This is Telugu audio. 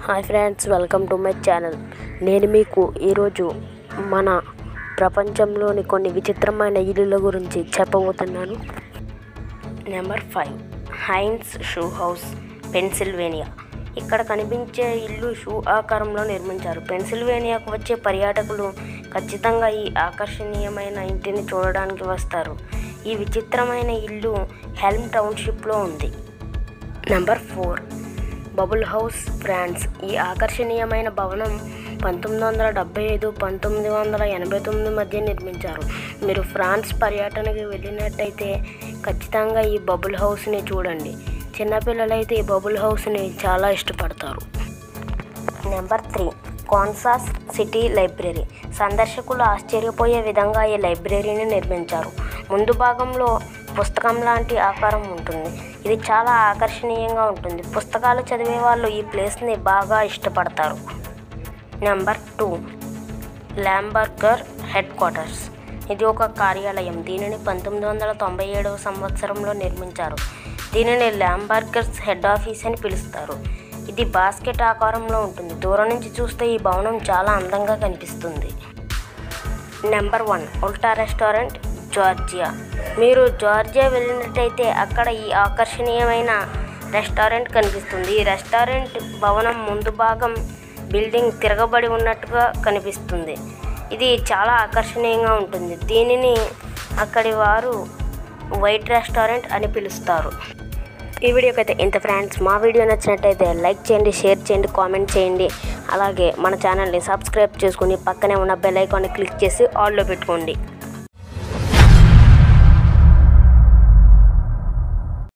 hi friends welcome to my channel నేను మీకు ఈరోజు మన ప్రపంచంలోని కొన్ని విచిత్రమైన ఇల్లుల గురించి చెప్పబోతున్నాను number five Haines shoe house Pennsylvania ఇక్కడ కనిపించే ఇల్లు షూ ఆకారంలో నిర్మించారు పెన్సిల్వేనియాకు వచ్చే పర్యాటకులు ఖచ్చితంగా ఈ ఆకర్షణీయమైన ఇంటిని చూడడానికి వస్తారు ఈ విచిత్రమైన ఇల్లు హెల్మ్ టౌన్షిప్లో ఉంది number four bubble house France ఈ ఆకర్షణీయమైన భవనం పంతొమ్మిది వందల డెబ్బై ఐదు పంతొమ్మిది వందల ఎనభై తొమ్మిది మధ్య నిర్మించారు మీరు ఫ్రాన్స్ పర్యటనకి వెళ్ళినట్టయితే ఖచ్చితంగా ఈ బబుల్ హౌస్ని చూడండి చిన్నపిల్లలైతే ఈ బబుల్ హౌస్ని చాలా ఇష్టపడతారు number three Kansas city library సందర్శకులు ఆశ్చర్యపోయే విధంగా ఈ లైబ్రరీని నిర్మించారు ముందు భాగంలో పుస్తకం లాంటి ఆకారం ఉంటుంది ఇది చాలా ఆకర్షణీయంగా ఉంటుంది పుస్తకాలు చదివే వాళ్ళు ఈ ప్లేస్ని బాగా ఇష్టపడతారు number two Longaberger headquarters ఇది ఒక కార్యాలయం దీనిని పంతొమ్మిది వందల తొంభై ఏడవ సంవత్సరంలో నిర్మించారు దీనిని ల్యాంబర్గర్స్ హెడ్ ఆఫీస్ అని పిలుస్తారు ఇది బాస్కెట్ ఆకారంలో ఉంటుంది దూరం నుంచి చూస్తే ఈ భవనం చాలా అందంగా కనిపిస్తుంది నెంబర్ వన్ ఉల్టా రెస్టారెంట్ జార్జియా మీరు జార్జియా వెళ్ళినట్టయితే అక్కడ ఈ ఆకర్షణీయమైన రెస్టారెంట్ కనిపిస్తుంది ఈ రెస్టారెంట్ భవనం ముందు భాగం బిల్డింగ్ తిరగబడి ఉన్నట్టుగా కనిపిస్తుంది ఇది చాలా ఆకర్షణీయంగా ఉంటుంది దీనిని అక్కడి వారు వైట్ రెస్టారెంట్ అని పిలుస్తారు ఈ వీడియోకి అయితే ఇంత ఫ్రెండ్స్ మా వీడియో నచ్చినట్టయితే లైక్ చేయండి షేర్ చేయండి కామెంట్ చేయండి అలాగే మన ఛానల్ని సబ్స్క్రైబ్ చేసుకుని పక్కనే ఉన్న బెల్ ఐకాన్ని క్లిక్ చేసి ఆల్లో పెట్టుకోండి